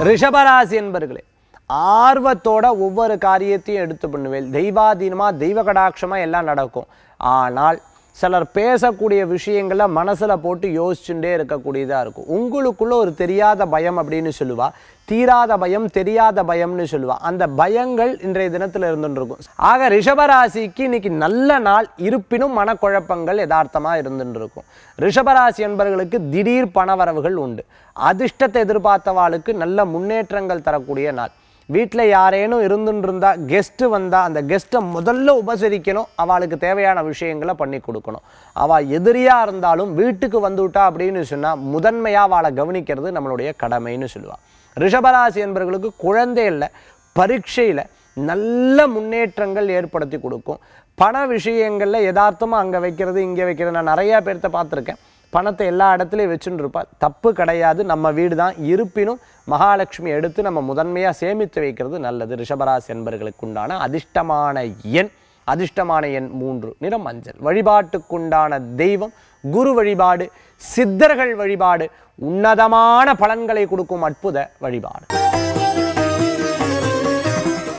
ரிஷபராசி என்பர்களே ஆர்வத்தோட ஒவ்வொரு காரியத்தையும் எடுத்து பண்ணுவேன் தெய்வாதீனமா தெய்வ கடாட்சமா எல்லாம் நடக்கும் ஆனால் சிலர் பேசக்கூடிய விஷயங்களை மனசுல போட்டு யோசிச்சுட்டே இருக்கக்கூடியதா இருக்கும் உங்களுக்குள்ள ஒரு தெரியாத பயம் அப்படின்னு சொல்லுவா தீராத பயம் தெரியாத பயம்னு சொல்லுவா அந்த பயங்கள் இன்றைய தினத்துல இருந்துட்டு இருக்கும் ஆக ரிஷபராசிக்கு இன்னைக்கு நல்ல நாள் இருப்பினும் மனக்குழப்பங்கள் யதார்த்தமா இருந்துட்டு இருக்கும் ரிஷபராசி என்பவர்களுக்கு திடீர் பணவரவுகள் உண்டு அதிர்ஷ்டத்தை எதிர்பார்த்தவாளுக்கு நல்ல முன்னேற்றங்கள் தரக்கூடிய நாள் வீட்டில் யாரேனும் இருந்துட்டு இருந்தா கெஸ்ட்டு வந்தால் அந்த கெஸ்ட்டை முதல்ல உபசரிக்கணும் அவளுக்கு தேவையான விஷயங்களை பண்ணி கொடுக்கணும் அவள் எதிரியாக இருந்தாலும் வீட்டுக்கு வந்துவிட்டா அப்படின்னு சொன்னால் முதன்மையாக அவளை கவனிக்கிறது நம்மளுடைய கடமைன்னு சொல்லுவாள் ரிஷபராசி என்பவர்களுக்கு குழந்தை இல்லை பரீட்சையில் நல்ல முன்னேற்றங்கள் ஏற்படுத்தி கொடுக்கும் பண விஷயங்களில் யதார்த்தமாக அங்கே வைக்கிறது இங்கே வைக்கிறது நான் நிறையா பேர்த்த பார்த்துருக்கேன் பணத்தை எல்லா இடத்துலையும் வச்சுன்னு இருப்பா தப்பு கிடையாது நம்ம வீடு தான் இருப்பினும் மகாலட்சுமி எடுத்து நம்ம முதன்மையாக சேமித்து வைக்கிறது நல்லது ரிஷபராசி என்பர்களுக்கு உண்டான அதிர்ஷ்டமான எண் அதிர்ஷ்டமான எண் மூன்று நிறம் மஞ்சள் வழிபாட்டுக்குண்டான தெய்வம் குரு வழிபாடு சித்தர்கள் வழிபாடு உன்னதமான பலன்களை கொடுக்கும் அற்புத வழிபாடு